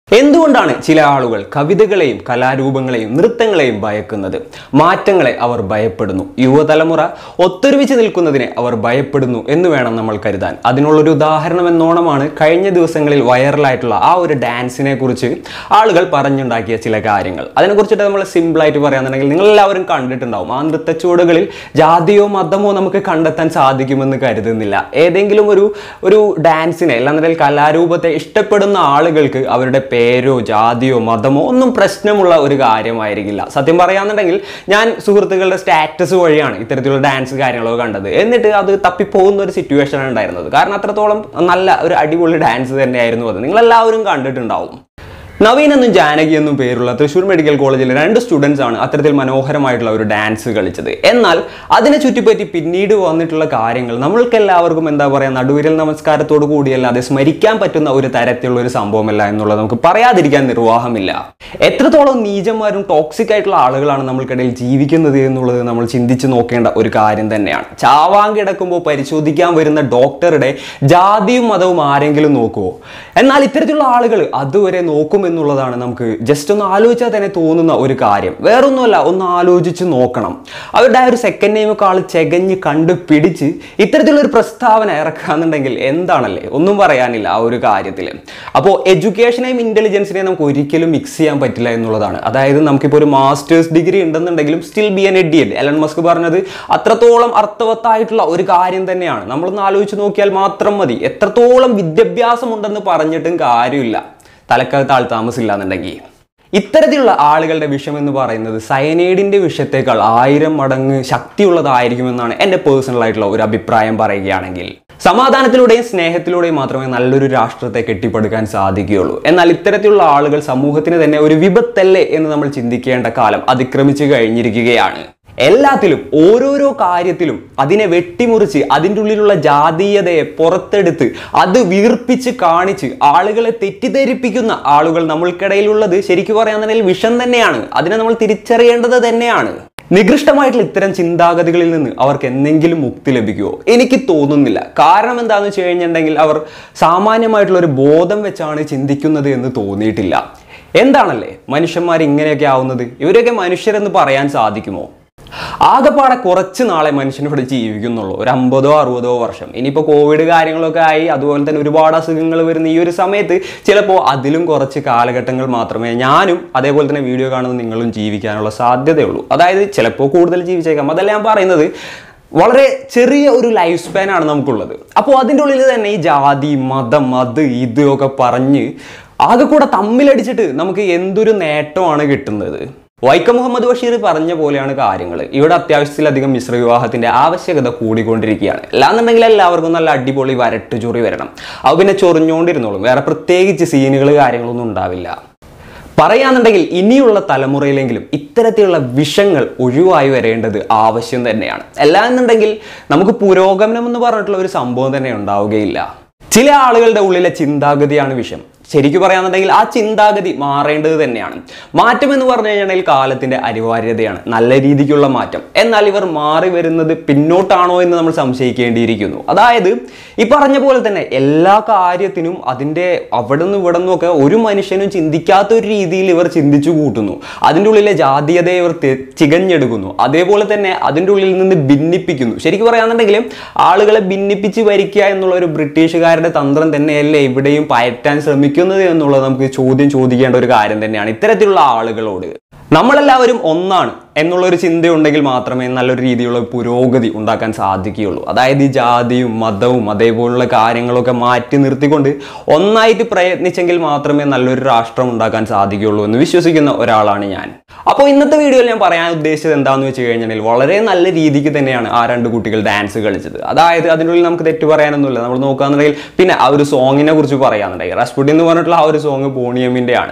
എന്തുകൊണ്ടാണ് ചില ആളുകൾ കവിതകളെയും കലാരൂപങ്ങളെയും നൃത്തങ്ങളെയും ഭയക്കുന്നത് മാറ്റങ്ങളെ അവർ ഭയപ്പെടുന്നു യുവതലമുറ ഒത്തൊരുമിച്ച് നിൽക്കുന്നതിനെ അവർ ഭയപ്പെടുന്നു എന്ന് വേണം നമ്മൾ കരുതാൻ അതിനുള്ളൊരു ഉദാഹരണം എന്നോണമാണ് കഴിഞ്ഞ ദിവസങ്ങളിൽ വൈറലായിട്ടുള്ള ആ ഒരു ഡാൻസിനെ കുറിച്ച് ആളുകൾ പറഞ്ഞുണ്ടാക്കിയ ചില കാര്യങ്ങൾ അതിനെക്കുറിച്ചിട്ട് നമ്മൾ സിമ്പിളായിട്ട് പറയാന്നുണ്ടെങ്കിൽ നിങ്ങൾ എല്ലാവരും കണ്ടിട്ടുണ്ടാവും ആ നൃത്തച്ചുവടുകളിൽ ജാതിയോ മതമോ നമുക്ക് കണ്ടെത്താൻ സാധിക്കുമെന്ന് കരുതുന്നില്ല ഏതെങ്കിലും ഒരു ഒരു ഡാൻസിനെ അല്ലാന്നുണ്ടെങ്കിൽ കലാരൂപത്തെ ഇഷ്ടപ്പെടുന്ന ആളുകൾക്ക് അവരുടെ പേരോ ജാതിയോ മതമോ ഒന്നും പ്രശ്നമുള്ള ഒരു കാര്യമായിരിക്കില്ല സത്യം പറയാന്നുണ്ടെങ്കിൽ ഞാൻ സുഹൃത്തുക്കളുടെ സ്റ്റാറ്റസ് വഴിയാണ് ഇത്തരത്തിലുള്ള ഡാൻസ് കാര്യങ്ങളൊക്കെ കണ്ടത് എന്നിട്ട് അത് തപ്പിപ്പോകുന്ന ഒരു സിറ്റുവേഷൻ ഉണ്ടായിരുന്നത് കാരണം അത്രത്തോളം നല്ല ഒരു അടിപൊളി ഡാൻസ് തന്നെയായിരുന്നു അത് നിങ്ങളെല്ലാവരും കണ്ടിട്ടുണ്ടാവും നവീൻ എന്നും ജാനകി എന്നും പേരുള്ള തൃശ്ശൂർ മെഡിക്കൽ കോളേജിലെ രണ്ട് സ്റ്റുഡൻസ് ആണ് അത്തരത്തിൽ മനോഹരമായിട്ടുള്ള ഒരു ഡാൻസ് കളിച്ചത് എന്നാൽ അതിനെ ചുറ്റിപ്പറ്റി പിന്നീട് വന്നിട്ടുള്ള കാര്യങ്ങൾ നമ്മൾക്ക് എല്ലാവർക്കും എന്താ പറയുക നടുവിരൽ നമസ്കാരത്തോടു കൂടിയല്ലാതെ സ്മരിക്കാൻ പറ്റുന്ന ഒരു തരത്തിലുള്ള ഒരു സംഭവമല്ല എന്നുള്ളത് നമുക്ക് പറയാതിരിക്കാൻ നിർവാഹമില്ല എത്രത്തോളം നീചന്മാരും ടോക്സിക് ആയിട്ടുള്ള ആളുകളാണ് നമ്മൾക്കിടയിൽ ജീവിക്കുന്നത് എന്നുള്ളത് നമ്മൾ ചിന്തിച്ച് നോക്കേണ്ട ഒരു കാര്യം തന്നെയാണ് ചാവാൻ കിടക്കുമ്പോൾ പരിശോധിക്കാൻ വരുന്ന ഡോക്ടറുടെ ജാതിയും മതവും ആരെങ്കിലും നോക്കുമോ എന്നാൽ ഇത്തരത്തിലുള്ള ആളുകൾ അതുവരെ നോക്കുമെന്നുള്ളതാണ് നമുക്ക് ജസ്റ്റ് ഒന്ന് ആലോചിച്ചാൽ തന്നെ തോന്നുന്ന ഒരു കാര്യം വേറൊന്നുമല്ല ഒന്ന് ആലോചിച്ച് നോക്കണം അവരുടെ ആ ഒരു സെക്കൻഡ് നെയിമൊക്കെ ആൾ ചെകഞ്ഞ് കണ്ടുപിടിച്ച് ഇത്തരത്തിലുള്ള ഒരു പ്രസ്താവന ഇറക്കാന്നുണ്ടെങ്കിൽ എന്താണല്ലേ ഒന്നും പറയാനില്ല ആ ഒരു കാര്യത്തിൽ അപ്പോൾ എഡ്യൂക്കേഷനെയും ഇൻ്റലിജൻസിനെയും നമുക്ക് ഒരിക്കലും മിക്സ് ചെയ്യാൻ പറ്റില്ല എന്നുള്ളതാണ് അതായത് നമുക്കിപ്പോൾ ഒരു മാസ്റ്റേഴ്സ് ഡിഗ്രി ഉണ്ടെന്നുണ്ടെങ്കിലും still be an ideal Elon Musk പറഞ്ഞത് അത്രത്തോളം അർത്ഥവത്തായിട്ടുള്ള ഒരു കാര്യം തന്നെയാണ് നമ്മളൊന്ന് ആലോചിച്ച് നോക്കിയാൽ മാത്രം മതി എത്രത്തോളം വിദ്യാഭ്യാസം ഉണ്ടെന്ന് പറഞ്ഞിട്ടും കാര്യമില്ല തലക്കകത്ത് ആൾ താമസില്ല എന്നുണ്ടെങ്കിൽ ഇത്തരത്തിലുള്ള ആളുകളുടെ വിഷം എന്ന് പറയുന്നത് സയനൈഡിന്റെ വിഷത്തേക്കാൾ ആയിരം മടങ്ങ് ശക്തിയുള്ളതായിരിക്കുമെന്നാണ് എൻ്റെ പേഴ്സണൽ ആയിട്ടുള്ള ഒരു അഭിപ്രായം പറയുകയാണെങ്കിൽ സമാധാനത്തിലൂടെയും സ്നേഹത്തിലൂടെയും മാത്രമേ നല്ലൊരു രാഷ്ട്രത്തെ കെട്ടിപ്പടുക്കാൻ സാധിക്കുകയുള്ളൂ എന്നാൽ ഇത്തരത്തിലുള്ള ആളുകൾ സമൂഹത്തിന് തന്നെ ഒരു വിപത്തല്ലേ എന്ന് നമ്മൾ ചിന്തിക്കേണ്ട കാലം അതിക്രമിച്ചു കഴിഞ്ഞിരിക്കുകയാണ് എല്ലാത്തിലും ഓരോരോ കാര്യത്തിലും അതിനെ വെട്ടിമുറിച്ച് അതിൻ്റെ ഉള്ളിലുള്ള ജാതീയതയെ പുറത്തെടുത്ത് അത് വീർപ്പിച്ച് കാണിച്ച് ആളുകളെ തെറ്റിദ്ധരിപ്പിക്കുന്ന ആളുകൾ നമ്മൾക്കിടയിലുള്ളത് ശരിക്കും പറയാന്നുണ്ടെങ്കിൽ വിഷം തന്നെയാണ് അതിനെ നമ്മൾ തിരിച്ചറിയേണ്ടത് തന്നെയാണ് നികൃഷ്ടമായിട്ടുള്ള ഇത്തരം ചിന്താഗതികളിൽ നിന്ന് അവർക്ക് എന്തെങ്കിലും മുക്തി ലഭിക്കുമോ എനിക്ക് തോന്നുന്നില്ല കാരണം എന്താണെന്ന് വെച്ച് കഴിഞ്ഞിട്ടുണ്ടെങ്കിൽ അവർ സാമാന്യമായിട്ടുള്ള ഒരു ബോധം വെച്ചാണ് ചിന്തിക്കുന്നത് എന്ന് തോന്നിയിട്ടില്ല എന്താണല്ലേ മനുഷ്യന്മാർ ഇങ്ങനെയൊക്കെ ആവുന്നത് ഇവരൊക്കെ മനുഷ്യരെന്ന് പറയാൻ സാധിക്കുമോ ആകെപ്പാടെ കുറച്ച് നാളെ മനുഷ്യനിവിടെ ജീവിക്കുന്നുള്ളൂ ഒരു അമ്പതോ അറുപതോ വർഷം ഇനിയിപ്പോൾ കോവിഡ് കാര്യങ്ങളൊക്കെ ആയി അതുപോലെ തന്നെ ഒരുപാട് അസുഖങ്ങൾ വരുന്ന ഈ ഒരു സമയത്ത് ചിലപ്പോൾ അതിലും കുറച്ച് കാലഘട്ടങ്ങൾ മാത്രമേ ഞാനും അതേപോലെ തന്നെ വീഡിയോ കാണുന്ന നിങ്ങളും ജീവിക്കാനുള്ള സാധ്യതയുള്ളൂ അതായത് ചിലപ്പോൾ കൂടുതൽ ജീവിച്ചേക്കാം അതല്ല ഞാൻ പറയുന്നത് വളരെ ചെറിയ ഒരു ലൈഫ് സ്പാൻ ആണ് നമുക്കുള്ളത് അപ്പോൾ അതിൻ്റെ ഉള്ളിൽ തന്നെ ഈ ജാതി മതം അത് ഇത് ഒക്കെ പറഞ്ഞ് ആകെ കൂടെ തമ്മിലടിച്ചിട്ട് നമുക്ക് എന്തൊരു നേട്ടമാണ് കിട്ടുന്നത് വൈക്കം മുഹമ്മദ് ബഷീർ പറഞ്ഞ പോലെയാണ് കാര്യങ്ങൾ ഇവിടെ അത്യാവശ്യത്തിലധികം മിശ്ര വിവാഹത്തിന്റെ ആവശ്യകത കൂടിക്കൊണ്ടിരിക്കുകയാണ് അല്ലാന്നുണ്ടെങ്കിൽ എല്ലാവർക്കും നല്ല അടിപൊളി വരട്ട് ചൊറി വരണം അത് പിന്നെ ചൊറിഞ്ഞുകൊണ്ടിരുന്നോളും വേറെ പ്രത്യേകിച്ച് സീനുകൾ കാര്യങ്ങളൊന്നും ഉണ്ടാവില്ല പറയാന്നുണ്ടെങ്കിൽ ഇനിയുള്ള തലമുറയിലെങ്കിലും ഇത്തരത്തിലുള്ള വിഷങ്ങൾ ഒഴിവായി വരേണ്ടത് ആവശ്യം തന്നെയാണ് അല്ല എന്നുണ്ടെങ്കിൽ നമുക്ക് പുരോഗമനം എന്ന് പറഞ്ഞിട്ടുള്ള ഒരു സംഭവം തന്നെ ഉണ്ടാവുകയില്ല ചില ആളുകളുടെ ഉള്ളിലെ ചിന്താഗതിയാണ് വിഷം ശരിക്കും പറയാന്നുണ്ടെങ്കിൽ ആ ചിന്താഗതി മാറേണ്ടത് തന്നെയാണ് മാറ്റം എന്ന് പറഞ്ഞു കഴിഞ്ഞാൽ കാലത്തിന്റെ അനിവാര്യതയാണ് നല്ല രീതിക്കുള്ള മാറ്റം എന്നാൽ ഇവർ മാറി വരുന്നത് പിന്നോട്ടാണോ എന്ന് നമ്മൾ സംശയിക്കേണ്ടിയിരിക്കുന്നു അതായത് ഈ പറഞ്ഞ പോലെ തന്നെ എല്ലാ കാര്യത്തിനും അതിൻ്റെ അവിടെ നിന്ന് ഇവിടെ നിന്നൊക്കെ ഒരു മനുഷ്യനും ചിന്തിക്കാത്ത ഒരു രീതിയിൽ ഇവർ ചിന്തിച്ചു കൂട്ടുന്നു അതിൻ്റെ ഉള്ളിലെ ജാതീയതയെ ഇവർ തെ- ചികഞ്ഞെടുക്കുന്നു അതേപോലെ തന്നെ അതിൻ്റെ ഉള്ളിൽ നിന്ന് ഭിന്നിപ്പിക്കുന്നു ശരിക്കും പറയാന്നുണ്ടെങ്കിൽ ആളുകളെ ഭിന്നിപ്പിച്ച് ഭരിക്കുക എന്നുള്ള ഒരു ബ്രിട്ടീഷുകാരുടെ തന്ത്രം തന്നെയല്ലേ ഇവിടെയും പയറ്റാൻ ശ്രമിക്കുന്നത് എന്നുള്ളത് നമുക്ക് ചോദ്യം ചോദിക്കേണ്ട ഒരു കാര്യം തന്നെയാണ് ഇത്തരത്തിലുള്ള ആളുകളോട് നമ്മളെല്ലാവരും ഒന്നാണ് എന്നുള്ള ഒരു ചിന്തയുണ്ടെങ്കിൽ മാത്രമേ നല്ലൊരു രീതിയിലുള്ള പുരോഗതി ഉണ്ടാക്കാൻ സാധിക്കുകയുള്ളൂ അതായത് ഈ ജാതിയും മതവും അതേപോലുള്ള കാര്യങ്ങളൊക്കെ മാറ്റി നിർത്തിക്കൊണ്ട് ഒന്നായിട്ട് പ്രയത്നിച്ചെങ്കിൽ മാത്രമേ നല്ലൊരു രാഷ്ട്രം ഉണ്ടാക്കാൻ സാധിക്കുകയുള്ളൂ എന്ന് വിശ്വസിക്കുന്ന ഒരാളാണ് ഞാൻ അപ്പോൾ ഇന്നത്തെ വീഡിയോയിൽ ഞാൻ പറയാൻ ഉദ്ദേശിച്ചത് എന്താണെന്ന് വെച്ച് കഴിഞ്ഞാൽ വളരെ നല്ല രീതിക്ക് തന്നെയാണ് ആ രണ്ട് കുട്ടികൾ ഡാൻസ് കളിച്ചത് അതായത് അതിനുള്ളിൽ നമുക്ക് തെറ്റ് പറയാനൊന്നുമില്ല നമ്മൾ നോക്കുകയാണെന്നുണ്ടെങ്കിൽ പിന്നെ ആ ഒരു സോങ്ങിനെ കുറിച്ച് പറയാന്നുണ്ടെങ്കിൽ റസ്പുട്ടി എന്ന് പറഞ്ഞിട്ടുള്ള ആ ഒരു സോങ് പോണിയമ്മിൻ്റെ ആണ്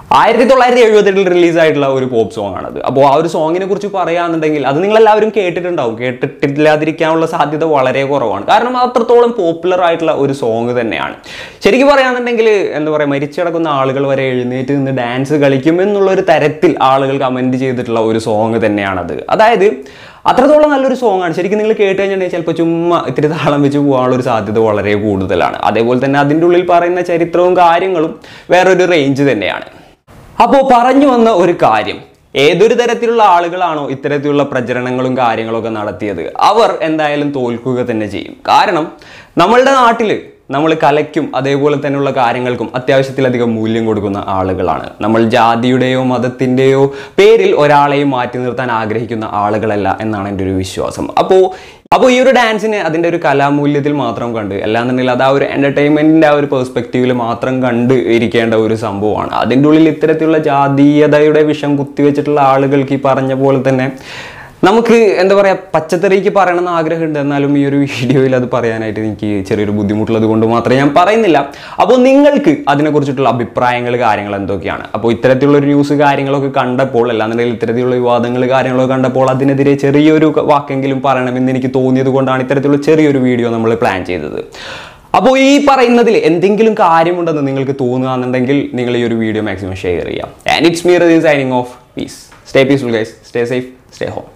ആയിരത്തി തൊള്ളായിരത്തി എഴുപത്തെട്ടിൽ റിലീസായിട്ടുള്ള ഒരു പോപ്പ് സോങ് ആണത് അപ്പോൾ ആ ഒരു സോങ്ങിനെ കുറിച്ച് പറയുകയാണെന്നുണ്ടെങ്കിൽ അത് നിങ്ങൾ എല്ലാവരും കേട്ടിട്ടുണ്ടാവും കേട്ടിട്ടില്ലാതിരിക്കാനുള്ള സാധ്യത വളരെ കുറവാണ് കാരണം അത്രത്തോളം പോപ്പുലർ ആയിട്ടുള്ള ഒരു സോങ് തന്നെയാണ് ശരിക്കും പറയുകയാണെന്നുണ്ടെങ്കിൽ എന്താ പറയുക മരിച്ചു കിടക്കുന്ന ആളുകൾ വരെ എഴുന്നേറ്റ് നിന്ന് ഡാൻസ് കളിക്കും എന്നുള്ള ഒരു തരത്തിൽ ആളുകൾ കമൻറ്റ് ചെയ്തിട്ടുള്ള ഒരു സോങ് തന്നെയാണത് അതായത് അത്രത്തോളം നല്ലൊരു സോങ് ആണ് ശരിക്കും നിങ്ങൾ കേട്ട് കഴിഞ്ഞിട്ടുണ്ടെങ്കിൽ ചിലപ്പോൾ ചുമ്മാ ഇത്തിരി താളം വെച്ച് പോകാനുള്ള ഒരു സാധ്യത വളരെ കൂടുതലാണ് അതേപോലെ തന്നെ അതിൻ്റെ ഉള്ളിൽ പറയുന്ന ചരിത്രവും കാര്യങ്ങളും വേറൊരു റേഞ്ച് തന്നെയാണ് അപ്പോൾ പറഞ്ഞു വന്ന ഒരു കാര്യം ഏതൊരു തരത്തിലുള്ള ആളുകളാണോ ഇത്തരത്തിലുള്ള പ്രചരണങ്ങളും കാര്യങ്ങളൊക്കെ നടത്തിയത് അവർ എന്തായാലും തോൽക്കുക തന്നെ ചെയ്യും കാരണം നമ്മളുടെ നാട്ടിൽ നമ്മൾ കലയ്ക്കും അതേപോലെ തന്നെയുള്ള കാര്യങ്ങൾക്കും അത്യാവശ്യത്തിലധികം മൂല്യം കൊടുക്കുന്ന ആളുകളാണ് നമ്മൾ ജാതിയുടെയോ മതത്തിൻ്റെയോ പേരിൽ ഒരാളെയും മാറ്റി നിർത്താൻ ആഗ്രഹിക്കുന്ന ആളുകളല്ല എന്നാണ് എൻ്റെ ഒരു വിശ്വാസം അപ്പോൾ അപ്പോൾ ഈ ഒരു ഡാൻസിനെ അതിൻ്റെ ഒരു കലാമൂല്യത്തിൽ മാത്രം കണ്ട് അല്ലാന്നുണ്ടെങ്കിൽ അത് ആ ഒരു എൻ്റർടൈൻമെൻറ്റിൻ്റെ ആ ഒരു പെർസ്പെക്റ്റീവിൽ മാത്രം കണ്ട് ഇരിക്കേണ്ട ഒരു സംഭവമാണ് അതിൻ്റെ ഉള്ളിൽ ഇത്തരത്തിലുള്ള ജാതീയതയുടെ വിഷം കുത്തിവെച്ചിട്ടുള്ള ആളുകൾക്ക് ഈ പറഞ്ഞ പോലെ തന്നെ നമുക്ക് എന്താ പറയുക പച്ചത്തറിക്ക് പറയണമെന്ന് ആഗ്രഹമുണ്ട് എന്നാലും ഈ ഒരു വീഡിയോയിൽ അത് പറയാനായിട്ട് എനിക്ക് ചെറിയൊരു ബുദ്ധിമുട്ടുള്ളത് കൊണ്ട് മാത്രമേ ഞാൻ പറയുന്നില്ല അപ്പോൾ നിങ്ങൾക്ക് അതിനെക്കുറിച്ചിട്ടുള്ള അഭിപ്രായങ്ങൾ കാര്യങ്ങൾ എന്തൊക്കെയാണ് അപ്പോൾ ഇത്തരത്തിലുള്ള ഒരു ന്യൂസ് കാര്യങ്ങളൊക്കെ കണ്ടപ്പോൾ അല്ലാന്നുണ്ടെങ്കിൽ ഇത്തരത്തിലുള്ള വിവാദങ്ങൾ കാര്യങ്ങളൊക്കെ കണ്ടപ്പോൾ അതിനെതിരെ ചെറിയൊരു വാക്കെങ്കിലും പറയണമെന്ന് എനിക്ക് തോന്നിയത് കൊണ്ടാണ് ഇത്തരത്തിലുള്ള ചെറിയൊരു വീഡിയോ നമ്മൾ പ്ലാൻ ചെയ്തത് അപ്പോൾ ഈ പറയുന്നതിൽ എന്തെങ്കിലും കാര്യമുണ്ടെന്ന് നിങ്ങൾക്ക് തോന്നുകയാണെന്നുണ്ടെങ്കിൽ നിങ്ങൾ ഈ ഒരു വീഡിയോ മാക്സിമം ഷെയർ ചെയ്യാം and it's me Reen signing off peace stay peaceful guys stay safe stay home